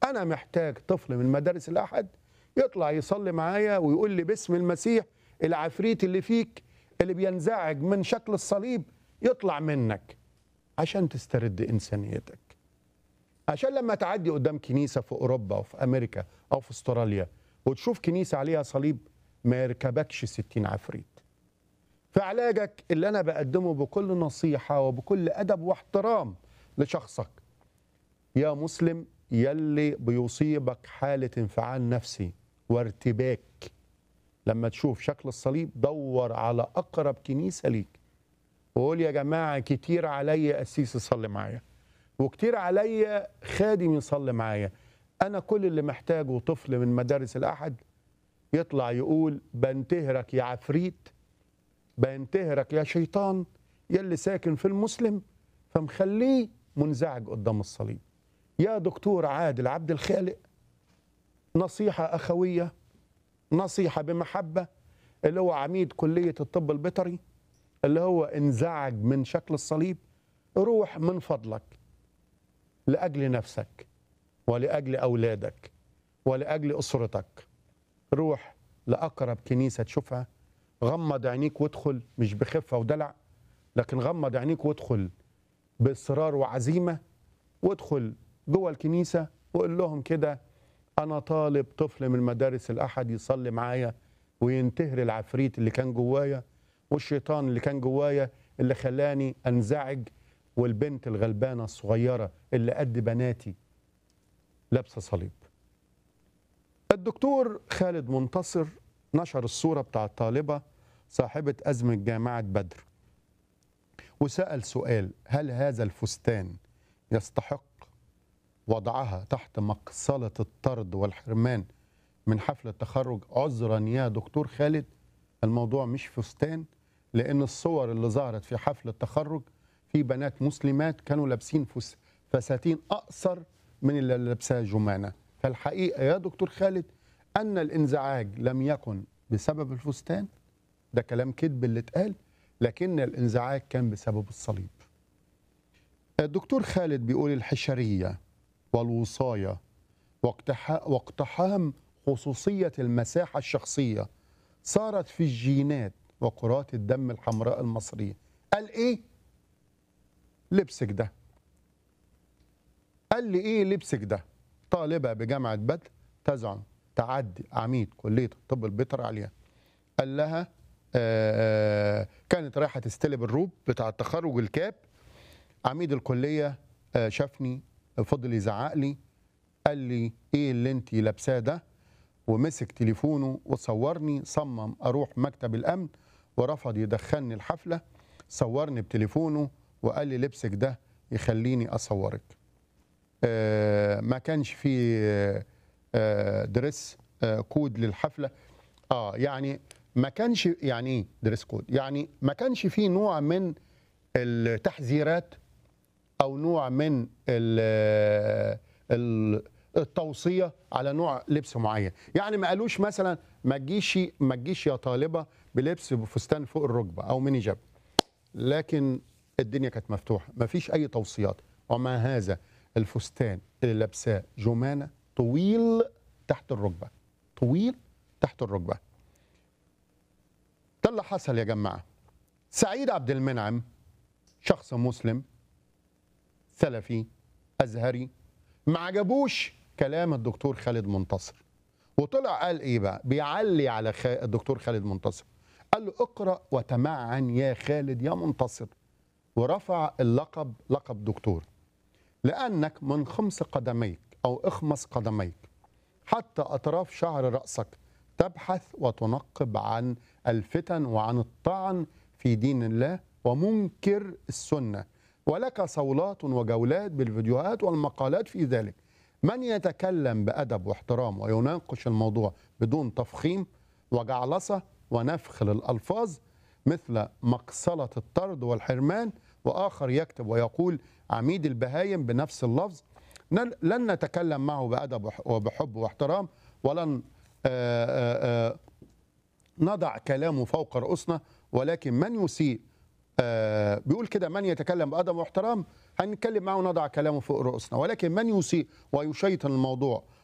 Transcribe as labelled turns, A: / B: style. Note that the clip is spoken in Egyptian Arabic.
A: انا محتاج طفل من مدارس الاحد يطلع يصلي معايا ويقول لي باسم المسيح العفريت اللي فيك اللي بينزعج من شكل الصليب يطلع منك عشان تسترد انسانيتك عشان لما تعدي قدام كنيسه في اوروبا او في امريكا او في استراليا وتشوف كنيسه عليها صليب ما يركبكش ستين عفريت فعلاجك اللي انا بقدمه بكل نصيحه وبكل ادب واحترام لشخصك يا مسلم يلي بيصيبك حاله انفعال نفسي وارتباك لما تشوف شكل الصليب دور على اقرب كنيسه ليك وقول يا جماعه كتير عليا قسيس يصلي معايا وكتير عليا خادم يصلي معايا انا كل اللي محتاجه طفل من مدارس الاحد يطلع يقول بنتهرك يا عفريت بنتهرك يا شيطان يلي ساكن في المسلم فمخليه منزعج قدام الصليب يا دكتور عادل عبد الخالق نصيحة أخوية نصيحة بمحبة اللي هو عميد كلية الطب البيطري اللي هو انزعج من شكل الصليب روح من فضلك لأجل نفسك ولأجل أولادك ولأجل أسرتك روح لأقرب كنيسة تشوفها غمض عينيك وادخل مش بخفة ودلع لكن غمض عينيك وادخل بإصرار وعزيمة وادخل جوه الكنيسة وقول لهم كده أنا طالب طفل من مدارس الأحد يصلي معايا وينتهر العفريت اللي كان جوايا والشيطان اللي كان جوايا اللي خلاني أنزعج والبنت الغلبانة الصغيرة اللي قد بناتي لابسة صليب الدكتور خالد منتصر نشر الصورة بتاع الطالبة صاحبة أزمة جامعة بدر وسأل سؤال هل هذا الفستان يستحق وضعها تحت مقصلة الطرد والحرمان من حفل التخرج عذرا يا دكتور خالد الموضوع مش فستان لأن الصور اللي ظهرت في حفل التخرج في بنات مسلمات كانوا لابسين فس فساتين أقصر من اللي لابساها جمانة فالحقيقة يا دكتور خالد أن الانزعاج لم يكن بسبب الفستان ده كلام كذب اللي اتقال لكن الانزعاج كان بسبب الصليب الدكتور خالد بيقول الحشرية والوصاية واقتحا- واقتحام خصوصية المساحة الشخصية صارت في الجينات وكرات الدم الحمراء المصرية قال ايه لبسك ده قال لي ايه لبسك ده طالبة بجامعة بدر تزعم تعدي عميد كلية الطب البيطري عليها قال لها آه كانت رايحة تستلم الروب بتاع التخرج الكاب عميد الكلية آه شافني فضل يزعق لي قال لي ايه اللي انت لابساه ده ومسك تليفونه وصورني صمم اروح مكتب الامن ورفض يدخلني الحفله صورني بتليفونه وقال لي لبسك ده يخليني اصورك آه ما كانش في آه دريس آه كود للحفله اه يعني ما كانش يعني ايه دريس كود يعني ما كانش في نوع من التحذيرات او نوع من ال- ال- التوصيه على نوع لبس معين يعني ما قالوش مثلا ما تجيش ما تجيش يا طالبه بلبس بفستان فوق الركبه او ميني جاب لكن الدنيا كانت مفتوحه ما فيش اي توصيات ومع هذا الفستان اللي لابساه جمانه طويل تحت الركبه طويل تحت الركبه ده اللي حصل يا جماعه سعيد عبد المنعم شخص مسلم سلفي ازهري ما عجبوش كلام الدكتور خالد منتصر وطلع قال ايه بقى بيعلي على خ... الدكتور خالد منتصر قال له اقرا وتمعن يا خالد يا منتصر ورفع اللقب لقب دكتور لانك من خمس قدميك او اخمص قدميك حتى اطراف شعر راسك تبحث وتنقب عن الفتن وعن الطعن في دين الله ومنكر السنه ولك صولات وجولات بالفيديوهات والمقالات في ذلك من يتكلم بادب واحترام ويناقش الموضوع بدون تفخيم وجعلصه ونفخ للالفاظ مثل مقصله الطرد والحرمان واخر يكتب ويقول عميد البهايم بنفس اللفظ نل- لن نتكلم معه بادب وح- وبحب واحترام ولن آه، آه، آه، نضع كلامه فوق رؤوسنا ولكن من يسيء آه بيقول كده من يتكلم بأدب واحترام هنتكلم معه ونضع كلامه فوق رؤوسنا ولكن من يسيء ويشيطن الموضوع